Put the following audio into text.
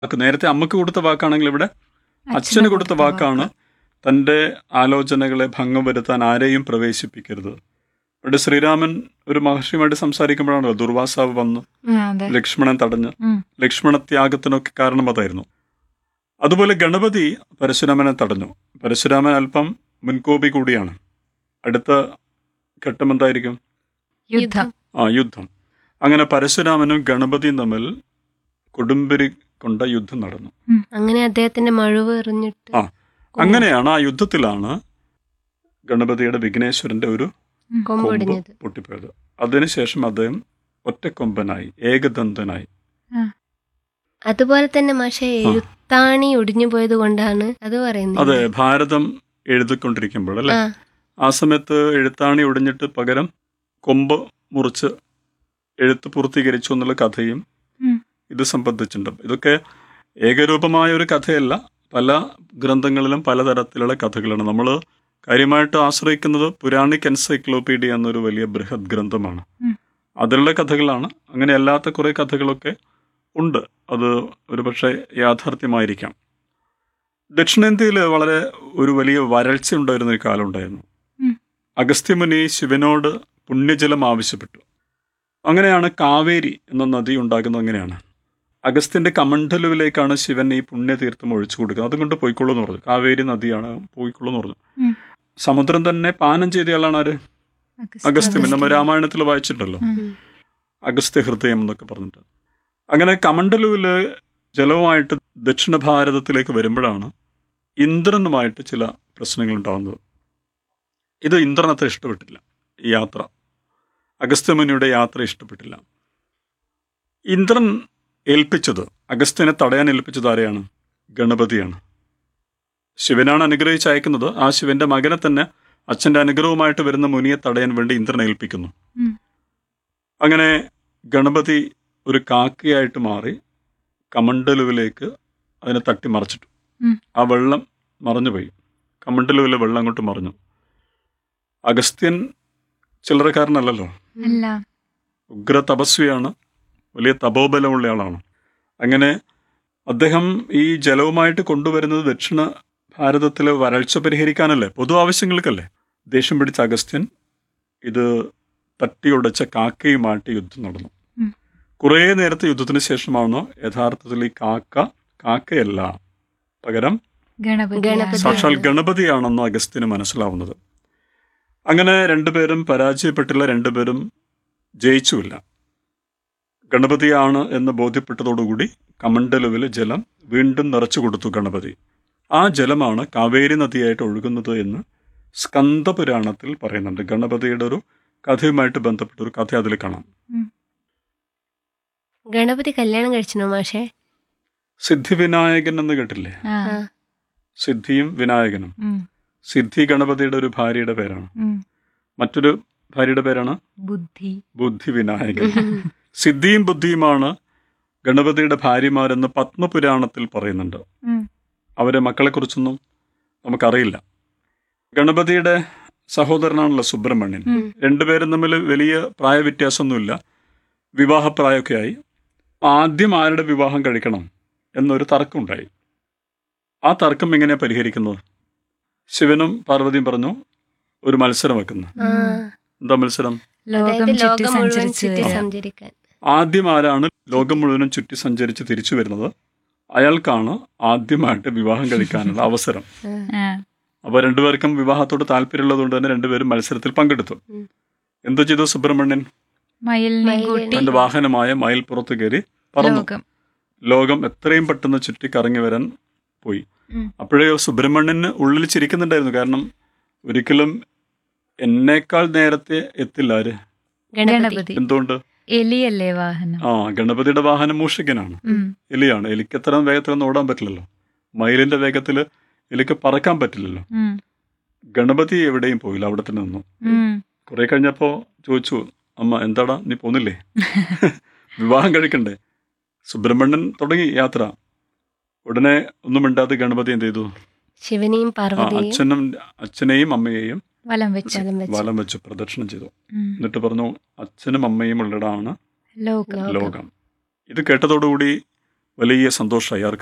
വാക്ക് നേരത്തെ അമ്മക്ക് കൊടുത്ത വാക്കാണെങ്കിൽ ഇവിടെ അച്ഛന് കൊടുത്ത വാക്കാണ് തൻ്റെ ആലോചനകളെ ഭംഗം വരുത്താൻ ആരെയും പ്രവേശിപ്പിക്കരുത് ഇവിടെ ശ്രീരാമൻ ഒരു മഹർഷിയുമായിട്ട് സംസാരിക്കുമ്പോഴാണല്ലോ ദുർവാസാവ് വന്ന് ആ, അതെ ലക്ഷ്മണൻ തടഞ്ഞ് ഉം. ലക്ഷ്മണ ത്യാഗത്തിനൊക്കെ കാരണം അതായിരുന്നു അതുപോലെ ഗണപതി പരശുരാമനെ തടഞ്ഞു പരശുരാമൻ അല്പം മുൻകോപി കൂടിയാണ് അടുത്ത ഘട്ടം എന്തായിരിക്കും യുദ്ധം ആ യുദ്ധം അങ്ങനെ പരശുരാമനും ഗണപതിയും തമ്മിൽ കൊടുമ്പിരി കൊണ്ട യുദ്ധം നടന്നു അങ്ങനെ അദ്ദേഹത്തിന്റെ മഴവ് എറിഞ്ഞിട്ട് ആ അങ്ങനെയാണ് ആ യുദ്ധത്തിലാണ് ഗണപതിയുടെ വിഘ്നേശ്വരന്റെ ഒരു കൊമ്പ് കൊമ്പൊടിഞ്ഞത് പൊട്ടിപ്പോയത് അതിനുശേഷം അദ്ദേഹം ഒറ്റക്കൊമ്പനായി ഏകദന്തനായി അതുപോലെ തന്നെ മാഷെ എഴുത്താണി ഒടിഞ്ഞു പോയത് കൊണ്ടാണ് അത് പറയുന്നത് അതെ ഭാരതം എഴുതിക്കൊണ്ടിരിക്കുമ്പോൾ അല്ലെ ആ ആ സമയത്ത് എഴുത്താണി ഒടിഞ്ഞിട്ട് പകരം കൊമ്പ് മുറിച്ച് എഴുത്ത് പൂർത്തീകരിച്ചു എന്നുള്ള കഥയും ഉം. ഇത് സംബന്ധിച്ചിട്ടുണ്ട് ഇതൊക്കെ ഏകരൂപമായ ഒരു കഥയല്ല പല ഗ്രന്ഥങ്ങളിലും പലതരത്തിലുള്ള കഥകളാണ് നമ്മൾ കാര്യമായിട്ട് ആശ്രയിക്കുന്നത് പുരാണിക് എൻസൈക്ലോപീഡിയ എന്നൊരു വലിയ ബൃഹത് ഗ്രന്ഥമാണ് ഉം. അതിലുള്ള കഥകളാണ് അങ്ങനെ അല്ലാത്ത കുറേ കഥകളൊക്കെ ഉണ്ട് അത് ഒരുപക്ഷെ യാഥാർത്ഥ്യമായിരിക്കാം ദക്ഷിണേന്ത്യയിൽ വളരെ ഒരു വലിയ വരൾച്ച ഉണ്ടായിരുന്ന ഒരു കാലം ഉണ്ടായിരുന്നു ഉം. അഗസ്ത്യമുനി ശിവനോട് പുണ്യജലം ആവശ്യപ്പെട്ടു അങ്ങനെയാണ് കാവേരി എന്ന നദി ഉണ്ടാകുന്നത് അങ്ങനെയാണ് അഗസ്ത്യന്റെ കമണ്ഡലുവിലേക്കാണ് ശിവൻ ഈ പുണ്യതീർത്ഥം ഒഴിച്ചു കൊടുക്കുന്നത് അതുകൊണ്ട് പോയിക്കൊള്ളൂ എന്ന് പറഞ്ഞു കാവേരി നദിയാണ് പോയിക്കൊള്ളൂ എന്ന് പറഞ്ഞു ഉം. സമുദ്രം തന്നെ പാനം ചെയ്തയാളാണ് ആര് അഗസ്ത്യമുനി നമ്മൾ രാമായണത്തിൽ വായിച്ചിട്ടുണ്ടല്ലോ ഉം. അഗസ്ത്യ ഹൃദയം എന്നൊക്കെ പറഞ്ഞിട്ട് അങ്ങനെ കമണ്ഡലുവില് ജലവുമായിട്ട് ദക്ഷിണ ഭാരതത്തിലേക്ക് വരുമ്പോഴാണ് ഇന്ദ്രനുമായിട്ട് ചില പ്രശ്നങ്ങൾ ഉണ്ടാകുന്നത് ഇത് ഇന്ദ്രനത്തെ ഇഷ്ടപ്പെട്ടില്ല ഈ യാത്ര അഗസ്ത്യമുനിയുടെ യാത്ര ഇഷ്ടപ്പെട്ടില്ല ഇന്ദ്രൻ ഏൽപ്പിച്ചത് അഗസ്ത്യനെ തടയാൻ ഏൽപ്പിച്ചത് ആരെയാണ് ഗണപതിയാണ് ശിവനാണ് അനുഗ്രഹിച്ച് അയക്കുന്നത് ആ ശിവന്റെ മകനെ തന്നെ അച്ഛന്റെ അനുഗ്രഹവുമായിട്ട് വരുന്ന മുനിയെ തടയാൻ വേണ്ടി ഇന്ദ്രൻ ഏൽപ്പിക്കുന്നു ഉം. അങ്ങനെ ഗണപതി ഒരു കാക്കയായിട്ട് മാറി കമണ്ടലുവിലേക്ക് അതിനെ തട്ടി മറിച്ചിട്ടു ഉം. ആ വെള്ളം മറഞ്ഞുപോയി കമണ്ടലുവിലെ വെള്ളം അങ്ങോട്ട് മറിഞ്ഞു അഗസ്ത്യൻ ചില്ലറക്കാരനല്ലല്ലോ അല്ല ഉഗ്ര തപസ്വിയാണ് വലിയ തപോബലമുള്ള ആളാണ് അങ്ങനെ അദ്ദേഹം ഈ ജലവുമായിട്ട് കൊണ്ടുവരുന്നത് ദക്ഷിണ ഭാരതത്തിലെ വരൾച്ച പരിഹരിക്കാനല്ലേ പൊതു ആവശ്യങ്ങൾക്കല്ലേ ദേഷ്യം പിടിച്ച അഗസ്ത്യൻ ഇത് തട്ടിയുടച്ച കാക്കയുമായിട്ട് യുദ്ധം നടന്നു ഉം. കുറേ നേരത്തെ യുദ്ധത്തിന് ശേഷമാണ് യഥാർത്ഥത്തിൽ ഈ കാക്ക കാക്കയല്ല പകരം ഗണപതി ഗണപതി. സാക്ഷാൽ ഗണപതിയാണെന്ന് അഗസ്ത്യന് മനസ്സിലാവുന്നത് അങ്ങനെ രണ്ടുപേരും പരാജയപ്പെട്ടില്ല രണ്ടുപേരും ജയിച്ചുമില്ല ഗണപതിയാണ് എന്ന് ബോധ്യപ്പെട്ടതോടുകൂടി കമണ്ടലുവിൽ ജലം വീണ്ടും നിറച്ചു കൊടുത്തു ഗണപതി ആ ജലമാണ് കാവേരി നദിയായിട്ട് ഒഴുകുന്നത് എന്ന് സ്കന്ദപുരാണത്തിൽ പറയുന്നുണ്ട് ഗണപതിയുടെ ഒരു കഥയുമായിട്ട് ബന്ധപ്പെട്ട ഒരു കഥ അതിൽ കാണാം ഗണപതി കല്യാണം കഴിച്ചിനോ മാഷെ സിദ്ധിവിനായകൻ എന്ന് കേട്ടില്ലേ ആ, ആ. സിദ്ധിയും വിനായകനും ഉം, സിദ്ധി ഗണപതിയുടെ ഒരു ഭാര്യയുടെ പേരാണ് ഉം. മറ്റൊരു ഭാര്യയുടെ പേരാണ് ബുദ്ധി ബുദ്ധി വിനായകൻ സിദ്ധിയും ബുദ്ധിയുമാണ് ഗണപതിയുടെ ഭാര്യമാരെന്ന് പത്മപുരാണത്തിൽ പറയുന്നുണ്ട് ഉം. അവരെ മക്കളെക്കുറിച്ചൊന്നും നമുക്കറിയില്ല ഗണപതിയുടെ സഹോദരനാണല്ലോ സുബ്രഹ്മണ്യൻ ഉം. രണ്ടുപേരും തമ്മിൽ വലിയ പ്രായവ്യത്യാസമൊന്നുമില്ല വിവാഹപ്രായമൊക്കെ ആയി ആദ്യം ആരുടെ വിവാഹം കഴിക്കണം എന്നൊരു തർക്കമുണ്ടായി ആ തർക്കം എങ്ങനെയാ പരിഹരിക്കുന്നത് ശിവനും പാർവതിയും പറഞ്ഞു ഒരു മത്സരം വെക്കുന്നു ആ. എന്താ മത്സരം ലോകം അതായത് ചുറ്റി ലോകം മുഴുവൻ സഞ്ചരിച്ചു ചുറ്റി വരാം. സഞ്ചരിക്കാൻ ആദ്യം ആരാണ് ലോകം മുഴുവനും ചുറ്റി സഞ്ചരിച്ച് തിരിച്ചു വരുന്നത് അയാൾക്കാണ് ആദ്യമായിട്ട് വിവാഹം കഴിക്കാനുള്ള അവസരം ആ, അപ്പോൾ രണ്ടുപേർക്കും വിവാഹത്തോട് താല്പര്യമുള്ളതുകൊണ്ട് തന്നെ രണ്ടുപേരും മത്സരത്തിൽ പങ്കെടുത്തു ഉം. എന്തു ചെയ്തു സുബ്രഹ്മണ്യൻ മയിലിനെ മയിലിനെ. കൂട്ടി തന്റെ വാഹനമായ മയിൽപ്പുറത്ത് കയറി പറന്നു ലോകം ലോകം എത്രയും പെട്ടെന്ന് ചുറ്റി കറങ്ങി വരാൻ പോയി ഉം. അപ്പോഴേ സുബ്രഹ്മണ്യന് ഉള്ളിൽ ചിരിക്കുന്നുണ്ടായിരുന്നു കാരണം ഒരിക്കലും എന്നേക്കാൾ നേരത്തെ എത്തില്ല ആര് ഗണപതി ഗണപതി എന്തുകൊണ്ട് എലിയല്ലേ വാഹനം ആ ഗണപതിയുടെ വാഹനം മൂഷികനാണ് ഉം. എലിയാണ് എലിക്ക് എത്ര വേഗത്തിലൊന്നും ഓടാൻ പറ്റില്ലല്ലോ മയിലിന്റെ വേഗത്തിൽ എലിക്ക് പറക്കാൻ പറ്റില്ലല്ലോ ഉം, ഗണപതി എവിടെയും പോയില്ല അവിടെ തന്നെ നിന്നു ഉം. കുറെ കഴിഞ്ഞപ്പോ ചോദിച്ചു അമ്മ എന്താടാ നീ പോന്നില്ലേ വിവാഹം കഴിക്കണ്ടേ സുബ്രഹ്മണ്യൻ തുടങ്ങി യാത്ര ഉടനെ ഒന്നും മിണ്ടാതെ ഗണപതി എന്ത് ചെയ്തു ശിവനെയും ആ പാർവതിയെയും അച്ഛനും അച്ഛനെയും അമ്മയെയും വലം വെച്ച് വലം വെച്ച് വലം വെച്ച് പ്രദക്ഷിണം ചെയ്തു ഉം. എന്നിട്ട് പറഞ്ഞു അച്ഛനും അമ്മയും ഉള്ളിടമാണ് ലോകം ലോകം. ലോകം ഇത് കേട്ടതോടുകൂടി വലിയ സന്തോഷമായി ആർക്ക്